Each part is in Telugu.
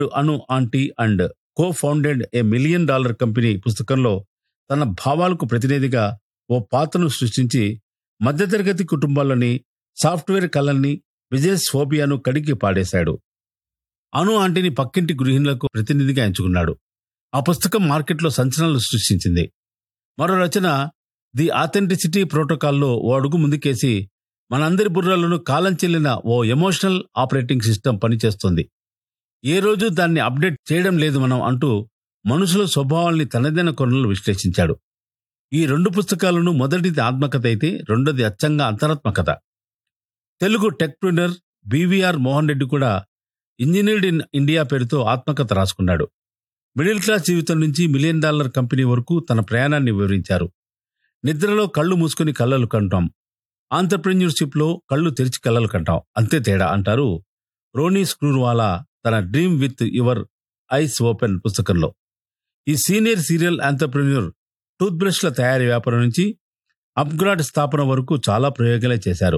Anu aunty and co founded a million dollar company పుస్తకంలో తన భావాలకు ప్రతినిధిగా ఓ పాత్రను సృష్టించి మధ్యతరగతి కుటుంబాలని సాఫ్ట్వేర్ కళల్ని బిజినెస్ ఫోబియాను కడిగి పాడేశాడు అను ఆంటీని పక్కింటి గృహిణులకు ప్రతినిధిగా ఎంచుకున్నాడు ఆ పుస్తకం మార్కెట్లో సంచలనాలు సృష్టించింది మరో రచన ది ఆథెంటిసిటీ ప్రోటోకాల్లో ఓ అడుగు ముందుకేసి మనందరి బుర్రలను కాలం చెల్లిన ఓ ఎమోషనల్ ఆపరేటింగ్ సిస్టమ్ పనిచేస్తుంది ఏ రోజు దాన్ని అప్డేట్ చేయడం లేదు మనం అంటూ మనుషుల స్వభావాల్ని తనదైన కొనలు విశ్లేషించాడు ఈ రెండు పుస్తకాలను మొదటిది ఆత్మకథ అయితే రెండోది అచ్చంగా అంతరాత్మకథ తెలుగు టెక్ప్రినర్ బీవీఆర్ మోహన్ రెడ్డి కూడా ఇంజనీర్డ్ ఇన్ ఇండియా పేరుతో ఆత్మకథ రాసుకున్నాడు మిడిల్ క్లాస్ జీవితం నుంచి మిలియన్ డాలర్ కంపెనీ వరకు తన ప్రయాణాన్ని వివరించారు నిద్రలో కళ్ళు మూసుకుని కళ్ళలు కంటాం ఆంటర్ప్రెన్యూర్షిప్ లో కళ్ళు తెరిచి కళ్ళలు కంటాం అంతే తేడా అంటారు రోనీ స్క్రూర్వాలా తన dream with your eyes open పుస్తకంలో ఈ సీనియర్ సీరియల్ ఆంటర్ప్రెన్యూర్ టూత్ బ్రష్ల తయారీ వ్యాపారం నుంచి అప్గ్రాడ్ స్థాపన వరకు చాలా ప్రయోగాలే చేశారు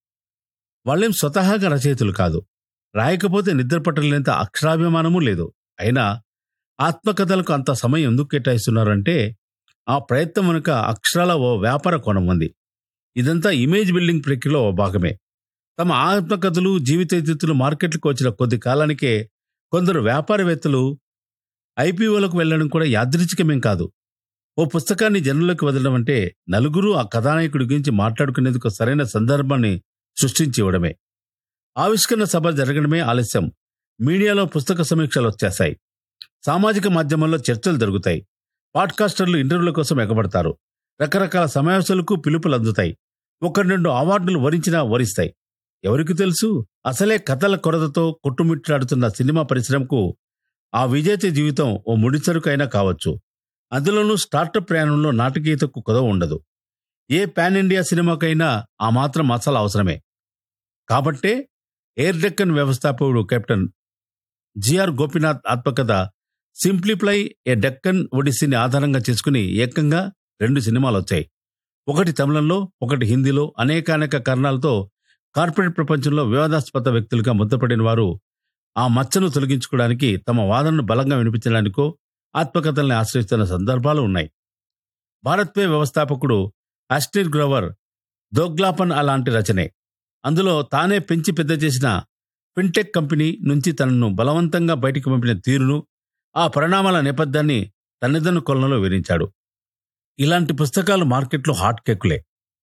వాళ్ళేం స్వతహాగా రచయితలు కాదు రాయకపోతే నిద్ర పట్టలేనంత అక్షరాభిమానము లేదు అయినా ఆత్మకథలకు అంత సమయం ఎందుకు కేటాయిస్తున్నారంటే ఆ ప్రయత్నం వెనుక అక్షరాల ఓ వ్యాపార కోణం ఉంది ఇదంతా ఇమేజ్ బిల్డింగ్ ప్రక్రియలో ఓ భాగమే తమ ఆత్మకథలు జీవితేతులు మార్కెట్లకు వచ్చిన కొద్ది కాలానికే కొందరు వ్యాపారవేత్తలు ఐపీఓలకు వెళ్ళడం కూడా యాదృచ్ఛికమేం కాదు ఓ పుస్తకాన్ని జనంలోకి వదలడం అంటే నలుగురు ఆ కథానాయకుడి గురించి మాట్లాడుకునేందుకు సరైన సందర్భాన్ని సృష్టించి ఇవ్వడమే ఆవిష్కరణ సభ జరగడమే ఆలస్యం మీడియాలో పుస్తక సమీక్షలు వచ్చేశాయి సామాజిక మాధ్యమాల్లో చర్చలు జరుగుతాయి పాడ్కాస్టర్లు ఇంటర్వ్యూల కోసం ఎగబడతారు రకరకాల సమావేశాలకు పిలుపులు అందుతాయి ఒకటి రెండు అవార్డులు వరించినా వరిస్తాయి ఎవరికి తెలుసు అసలే కథల కొరతతో కొట్టుమిట్లాడుతున్న సినిమా పరిశ్రమకు ఆ విజేత జీవితం ఓ ముడిసరుకు అయినా కావచ్చు అందులోనూ స్టార్టప్ ప్రయాణంలో నాటకీయతకు కొదవ ఉండదు ఏ పాన్ ఇండియా సినిమాకైనా ఆ మాత్రం మసాలా అవసరమే కాబట్టే ఎయిర్ డెక్కన్ వ్యవస్థాపకుడు కెప్టెన్ జిఆర్ గోపీనాథ్ ఆత్మకథ సింప్లిప్లై ఏ డెక్కన్ ఒడిస్సీని ఆధారంగా చేసుకుని ఏకంగా రెండు సినిమాలు వచ్చాయి ఒకటి తమిళంలో ఒకటి హిందీలో అనేకానేక కారణాలతో కార్పొరేట్ ప్రపంచంలో వివాదాస్పద వ్యక్తులుగా ముద్రపడిన వారు ఆ మచ్చను తొలగించుకోవడానికి తమ వాదనను బలంగా వినిపించడానికో ఆత్మకథల్ని ఆశ్రయిస్తున్న సందర్భాలు ఉన్నాయి భారత్ పే వ్యవస్థాపకుడు అస్టిర్ గ్రోవర్ దోగ్లాపన్ అలాంటి రచనే అందులో తానే పెంచి పెద్ద చేసిన ఫిన్టెక్ కంపెనీ నుంచి తనను బలవంతంగా బయటికి పంపిన తీరును ఆ పరిణామాల నేపథ్యాన్ని తన్నిదన్ను కొలనలో వివరించాడు ఇలాంటి పుస్తకాలు మార్కెట్లో హాట్ కేకులే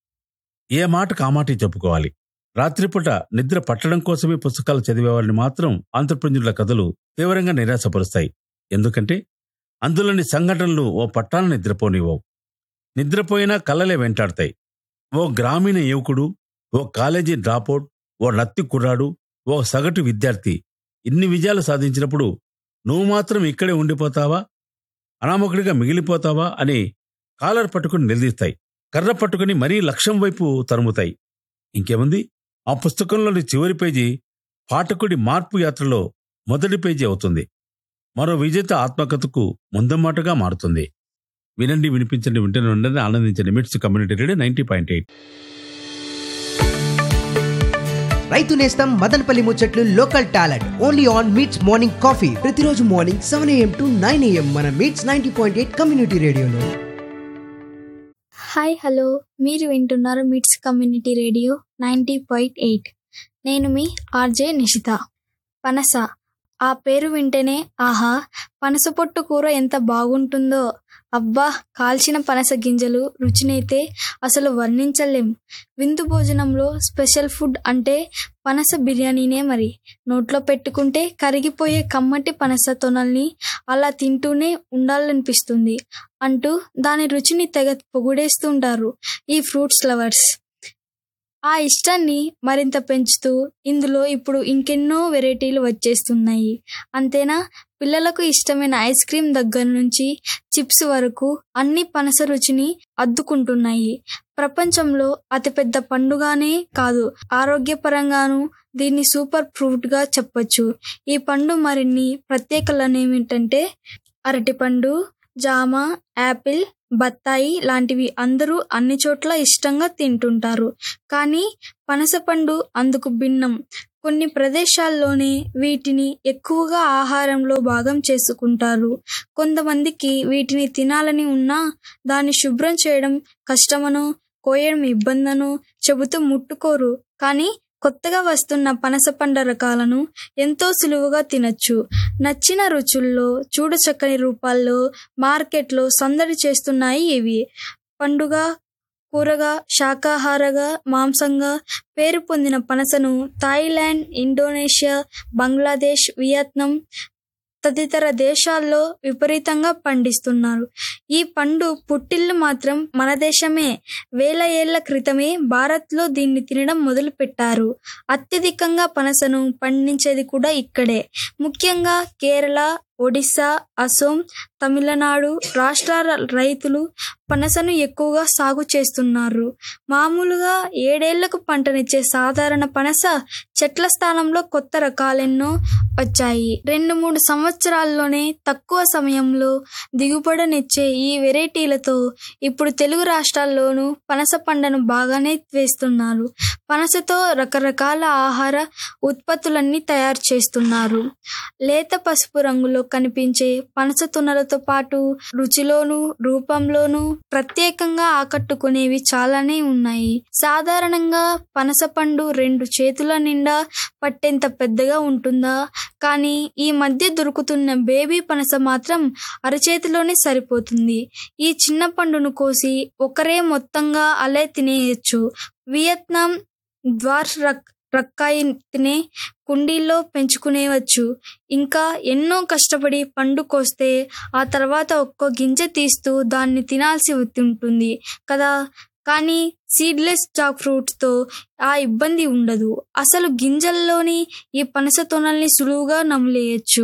ఏ మాటకు ఆ మాట చెప్పుకోవాలి రాత్రిపూట నిద్ర పట్టడం కోసమే పుస్తకాలు చదివేవారిని మాత్రం ఆంధ్రప్రజ్ఞుల కథలు తీవ్రంగా నిరాశపరుస్తాయి ఎందుకంటే అందులోని సంఘటనలు ఓ పట్టాన నిద్రపోనివ్వవు నిద్రపోయినా కళ్ళలే వెంటాడతాయి ఓ గ్రామీణ యువకుడు ఓ కాలేజీ డ్రాపౌట్ ఓ నత్తి కుర్రాడు ఓ సగటు విద్యార్థి ఇన్ని విజయాలు సాధించినప్పుడు నువ్వు మాత్రం ఇక్కడే ఉండిపోతావా అనామకుడిగా మిగిలిపోతావా అని కాలర్ పట్టుకుని నిలదీస్తాయి కర్ర పట్టుకుని మరీ లక్ష్యం వైపు తరుముతాయి ఇంకేముంది ఆ పుస్తకంలోని చివరి పేజీ పాఠకుడి మార్పు యాత్రలో మొదటి పేజీ అవుతుంది మరో విజేత ఆత్మకథకు ముందమ్మాటగా మారుతుంది వినండి వినిపించండి వింటూనే ఉండండి ఆనందించండి MITS community radio ninety point eight రైతు నేస్తం మదనపల్లి ముచ్చట్లు local talent only on MITS morning coffee ప్రతిరోజు morning seven AM to nine AM మన MITS ninety point eight community రేడియోలో హాయ్ హలో మీరు వింటున్నారు MITS community radio ninety point eight నేను మీ ఆర్జే నిషిత పనస ఆ పేరు వింటేనే ఆహా పనస పొట్టు కూర ఎంత బాగుంటుందో అబ్బా కాల్చిన పనస గింజలు రుచినైతే అసలు వర్ణించలేం విందు భోజనంలో స్పెషల్ ఫుడ్ అంటే పనస బిర్యానీనే మరి నోట్లో పెట్టుకుంటే కరిగిపోయే కమ్మటి పనస తొనల్ని అలా తింటూనే ఉండాలనిపిస్తుంది అంటూ దాని రుచిని తెగ పొగుడేస్తుంటారు ఈ ఫ్రూట్స్ లవర్స్ ఆ ఇష్టాన్ని మరింత పెంచుతూ ఇందులో ఇప్పుడు ఇంకెన్నో వెరైటీలు వచ్చేస్తున్నాయి అంతేనా పిల్లలకు ఇష్టమైన ఐస్ క్రీమ్ దగ్గర నుంచి చిప్స్ వరకు అన్ని పనస రుచిని అద్దుకుంటున్నాయి ప్రపంచంలో అతిపెద్ద పండుగానే కాదు ఆరోగ్యపరంగాను దీన్ని సూపర్ ఫ్రూట్గా చెప్పొచ్చు ఈ పండు మరిన్ని ప్రత్యేకలను ఏమిటంటే అరటిపండు జామ యాపిల్ బత్తాయి లాంటివి అందరూ అన్ని చోట్ల ఇష్టంగా తింటుంటారు కానీ పనసపండు అందుకు భిన్నం కొన్ని ప్రదేశాల్లోనే వీటిని ఎక్కువగా ఆహారంలో భాగం చేసుకుంటారు కొంతమందికి వీటిని తినాలని ఉన్నా దాన్ని శుభ్రం చేయడం కష్టమనో కోయడం ఇబ్బందనో చెబుతూ ముట్టుకోరు కానీ కొత్తగా వస్తున్న పనస పండ్ల రకాలను ఎంతో సులువుగా తినచ్చు నచ్చిన రుచుల్లో చూడచక్కని రూపాల్లో మార్కెట్లో సందడి చేస్తున్నాయి ఇవి పండుగ కూరగా శాకాహారగా మాంసంగా పేరు పొందిన పనసను థాయిలాండ్ ఇండోనేషియా బంగ్లాదేశ్ వియత్నాం తదితర దేశాల్లో విపరీతంగా పండిస్తున్నారు ఈ పండు పుట్టిల్లు మాత్రం మన దేశమే వేల ఏళ్ల క్రితమే భారత్లో దీన్ని తినడం మొదలు పెట్టారు అత్యధికంగా పనసను పండించేది కూడా ఇక్కడే ముఖ్యంగా కేరళ ఒడిశా అసోం తమిళనాడు రాష్ట్రాల రైతులు పనసను ఎక్కువగా సాగు చేస్తున్నారు మామూలుగా ఏడేళ్లకు పంటనిచ్చే సాధారణ పనస చెట్ల స్థానంలో కొత్త రకాలెన్నో వచ్చాయి రెండు మూడు సంవత్సరాల్లోనే తక్కువ సమయంలో దిగుబడినిచ్చే ఈ వెరైటీలతో ఇప్పుడు తెలుగు రాష్ట్రాల్లోనూ పనస పంటను బాగానే వేస్తున్నారు పనసతో రకరకాల ఆహార ఉత్పత్తులన్నీ తయారు చేస్తున్నారు లేత పసుపు రంగులో కనిపించే పనస తునలతో పాటు రుచిలోను రూపంలోనూ ప్రత్యేకంగా ఆకట్టుకునేవి చాలానే ఉన్నాయి సాధారణంగా పనస పండు రెండు చేతుల నిండా పట్టేంత పెద్దగా ఉంటుందా కానీ ఈ మధ్య దొరుకుతున్న బేబీ పనస మాత్రం అరచేతిలోనే సరిపోతుంది ఈ చిన్న పండును కోసి ఒకరే మొత్తంగా అలే తినేయచ్చు వియత్నాం ద్వార్ రక్ రక్కాయి తినే కుండీల్లో పెంచుకునేవచ్చు ఇంకా ఎన్నో కష్టపడి పండు కోస్తే ఆ తర్వాత ఒక్కో గింజ తీస్తూ దాన్ని తినాల్సి ఉంటుంది కదా కానీ సీడ్లెస్ జాక్ ఫ్రూట్స్తో ఆ ఇబ్బంది ఉండదు అసలు గింజల్లోని ఈ పనస తొనల్ని సులువుగా నమిలేయచ్చు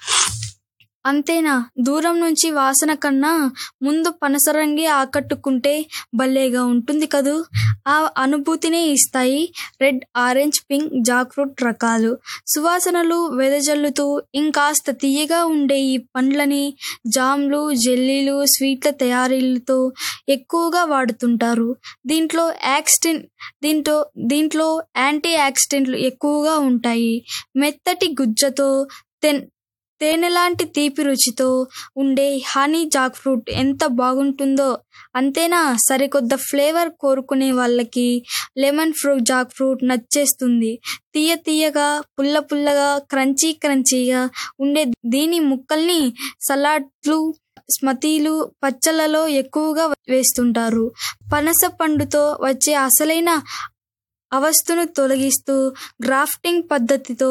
అంతేనా దూరం నుంచి వాసన కన్నా ముందు పనసరంగి ఆకట్టుకుంటే భలేగా ఉంటుంది కదూ ఆ అనుభూతినే ఇస్తాయి red orange pink jackfruit రకాలు సువాసనలు వెదజల్లుతూ ఇంకాస్త తీయగా ఉండే ఈ పండ్లని జామ్లు జెల్లీలు స్వీట్ల తయారీలతో ఎక్కువగా వాడుతుంటారు దీంట్లో యాక్సిడెంట్ దీంట్లో దీంట్లో యాంటీ యాక్సిడెంట్లు ఎక్కువగా ఉంటాయి మెత్తటి గుజ్జతో తెన్ తేనెలాంటి తీపి రుచితో ఉండే హనీ జాక్ ఫ్రూట్ ఎంత బాగుంటుందో అంతేనా సరికొద్ద ఫ్లేవర్ కోరుకునే వాళ్ళకి లెమన్ ఫ్రూట్ జాక్ ఫ్రూట్ నచ్చేస్తుంది తీయ తీయగా పుల్ల పుల్లగా క్రంచీ క్రంచీగా ఉండే దీని ముక్కల్ని సలాడ్లు స్మతీలు పచ్చళ్ళలో ఎక్కువగా వేస్తుంటారు పనస పండుతో వచ్చే అసలైన అవస్థను తొలగిస్తూ గ్రాఫ్టింగ్ పద్ధతితో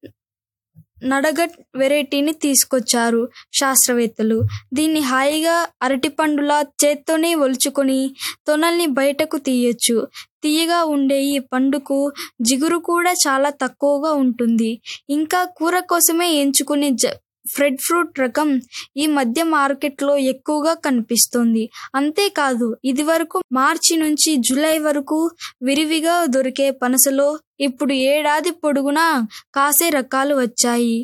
నడగట్ వెరైటీని తీసుకొచ్చారు శాస్త్రవేత్తలు దీన్ని హాయిగా అరటిపండులా చేత్తోనే ఒలుచుకొని తొనల్ని బయటకు తీయొచ్చు తీయగా ఉండే ఈ పండుకు జిగురు కూడా చాలా తక్కువగా ఉంటుంది ఇంకా కూర కోసమే ఎంచుకునే జ ఫ్రెడ్ ఫ్రూట్ రకం ఈ మధ్య మార్కెట్లో ఎక్కువగా కనిపిస్తుంది అంతేకాదు ఇది వరకు మార్చి నుంచి జూలై వరకు విరివిగా దొరికే పనసలో ఇప్పుడు ఏడాది పొడుగునా కాసే రకాలు వచ్చాయి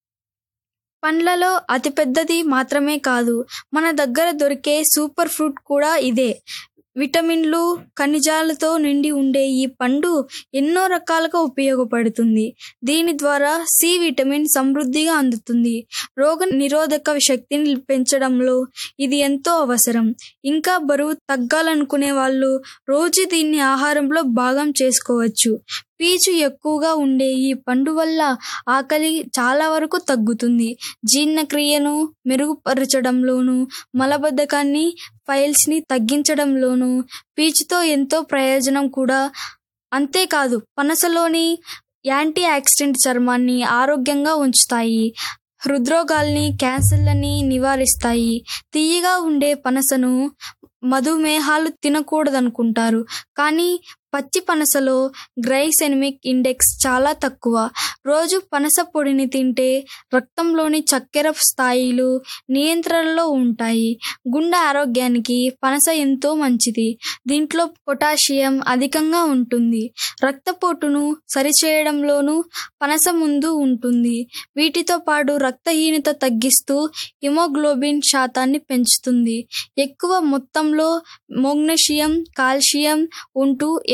పండ్లలో అతిపెద్దది మాత్రమే కాదు మన దగ్గర దొరికే సూపర్ ఫ్రూట్ కూడా ఇదే విటమిన్లు ఖనిజాలతో నిండి ఉండే ఈ పండు ఎన్నో రకాలుగా ఉపయోగపడుతుంది దీని ద్వారా సి విటమిన్ సమృద్ధిగా అందుతుంది రోగ నిరోధక శక్తిని పెంచడంలో ఇది ఎంతో అవసరం ఇంకా బరువు తగ్గాలనుకునే వాళ్ళు రోజు దీన్ని ఆహారంలో భాగం చేసుకోవచ్చు పీచు ఎక్కువగా ఉండే ఈ పండు వల్ల ఆకలి చాలా వరకు తగ్గుతుంది జీర్ణక్రియను మెరుగుపరచడంలోనూ మలబద్ధకాన్ని ఫైల్స్ని తగ్గించడంలోనూ పీచుతో ఎంతో ప్రయోజనం కూడా అంతేకాదు పనసలోని యాంటీ ఆక్సిడెంట్ చర్మాన్ని ఆరోగ్యంగా ఉంచుతాయి హృద్రోగాల్ని క్యాన్సర్లని నివారిస్తాయి తీయగా ఉండే పనసను మధుమేహాలు తినకూడదనుకుంటారు కానీ పచ్చి పనసలో గ్లైసెమిక్ ఇండెక్స్ చాలా తక్కువ రోజు పనస పొడిని తింటే రక్తంలోని చక్కెర స్థాయిలు నియంత్రణలో ఉంటాయి గుండె ఆరోగ్యానికి పనస ఎంతో మంచిది దీంట్లో పొటాషియం అధికంగా ఉంటుంది రక్తపోటును సరిచేయడంలోనూ పనస ముందు ఉంటుంది వీటితో పాటు రక్తహీనత తగ్గిస్తూ హిమోగ్లోబిన్ శాతాన్ని పెంచుతుంది ఎక్కువ మొత్తంలో మొగ్నషియం కాల్షియం ఉంటూ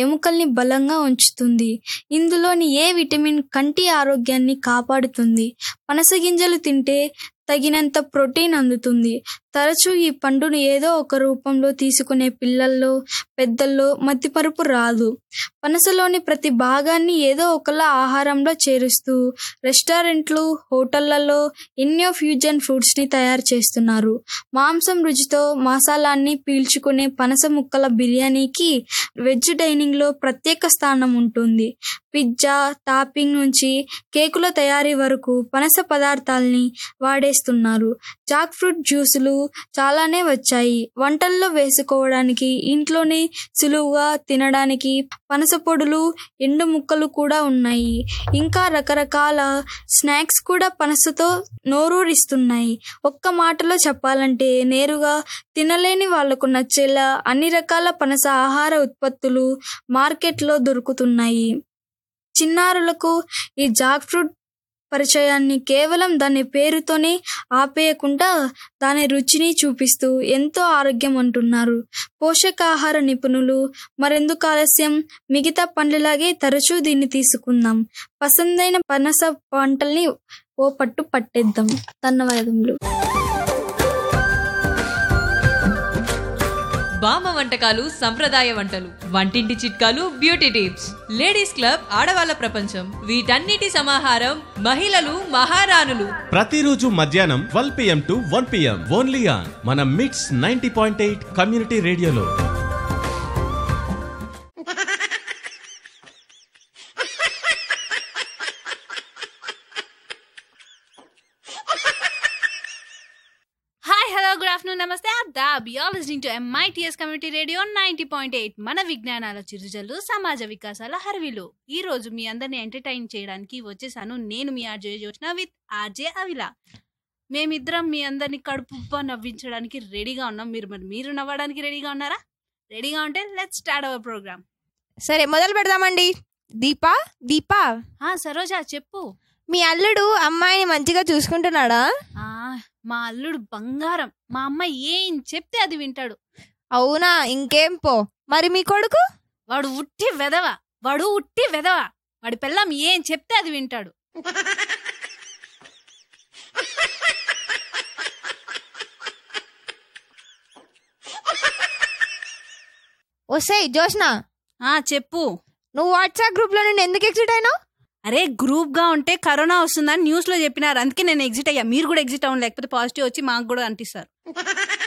ఎముకల్ని బలంగా ఉంచుతుంది ఇందులోని ఏ విటమిన్ కంటి ఆరోగ్యాన్ని కాపాడుతుంది పనస గింజలు తింటే తగినంత ప్రోటీన్ అందుతుంది తరచూ ఈ పండును ఏదో ఒక రూపంలో తీసుకునే పిల్లల్లో పెద్దల్లో మతిపరుపు రాదు పనసలోని ప్రతి భాగాన్ని ఏదో ఒకలా ఆహారంలో చేరుస్తూ రెస్టారెంట్లు హోటళ్లలో ఎన్నో ఫ్యూజన్ ఫుడ్స్ని తయారు చేస్తున్నారు మాంసం రుచితో మసాలాన్ని పీల్చుకునే పనస ముక్కల బిర్యానీకి వెజ్ డైనింగ్లో ప్రత్యేక స్థానం ఉంటుంది పిజ్జా టాపింగ్ నుంచి కేకుల తయారీ వరకు పనస పదార్థాల్ని వాడేస్తున్నారు జాక్ ఫ్రూట్ జ్యూసులు చాలానే వచ్చాయి వంటల్లో వేసుకోవడానికి ఇంట్లోనే సులువుగా తినడానికి పనస పొడులు ఎండు ముక్కలు కూడా ఉన్నాయి ఇంకా రకరకాల స్నాక్స్ కూడా పనసతో నోరూరిస్తున్నాయి ఒక్క మాటలో చెప్పాలంటే నేరుగా తినలేని వాళ్లకు నచ్చేలా అన్ని రకాల పనస ఆహార ఉత్పత్తులు మార్కెట్లో దొరుకుతున్నాయి చిన్నారులకు ఈ జాక్ ఫ్రూట్ పరిచయాన్ని కేవలం దాని పేరుతోనే ఆపేయకుండా దాని రుచిని చూపిస్తూ ఎంతో ఆరోగ్యం అంటున్నారు పోషకాహార నిపుణులు మరెందుకు ఆలస్యం మిగతా పండ్లలాగే తరచూ దీన్ని తీసుకుందాం పసందైన పనస పంటల్ని ఓ పట్టు పట్టేద్దాం ధన్యవాదములు బామ్మ వంటకాలు సంప్రదాయ వంటలు వంటింటి చిట్కాలు బ్యూటీ టిప్స్ లేడీస్ క్లబ్ ఆడవాళ్ళ ప్రపంచం వీటన్నిటి సమాహారం మహిళలు మహారాణులు ప్రతిరోజు మధ్యాహ్నం twelve PM to one PM only on మన MITS ninety point eight community రేడియోలో హాయ్ హలో గుడ్ ఆఫ్టర్నూన్ నమస్తే అదాబ్ you listening to MITS community radio ninety point eight మన విజ్ఞానాల చిరుజల్లు సమాజ వికాసాల హర్విలు ఈ రోజు మీ అందరిని ఎంటర్టైన్ చేయడానికి వచ్చేసాను నేను మీ RJ Yochana with RJ Avila మేమిద్దరం మీ అందరిని కడుపుబ్బా నవ్వించడానికి రెడీగా ఉన్నాం మీరు మరి మీరు నవ్వడానికి రెడీగా ఉన్నారా రెడీగా ఉంటే లెట్స్ స్టార్ట్ అవర్ ప్రోగ్రామ్ సరే మొదలు పెడదామండి దీపా దీపా ఆ సరోజా చెప్పు మీ అల్లుడు అమ్మాయిని మంచిగా చూసుకుంటున్నాడా ఆ మా అల్లుడు బంగారం మా అమ్మ ఏం చెప్తే అది వింటాడు అవునా ఇంకేం పో మరి మీ కొడుకు వాడు ఉట్టి వెదవ వాడు ఉట్టి వెదవ వాడి పిల్లం ఏం చెప్తే అది వింటాడు ఒసేయ్ జోష్న ఆ చెప్పు నువ్వు వాట్సాప్ గ్రూప్ లో నుండి ఎందుకు ఎగ్జిట్ అయినావు అరే గ్రూప్ గా ఉంటే కరోనా వస్తుందని న్యూస్ లో చెప్పినారు అందుకే నేను ఎగ్జిట్ అయ్యా మీరు కూడా ఎగ్జిట్ అవ్వండి లేకపోతే పాజిటివ్ వచ్చి మాకు కూడా అంటిస్తారు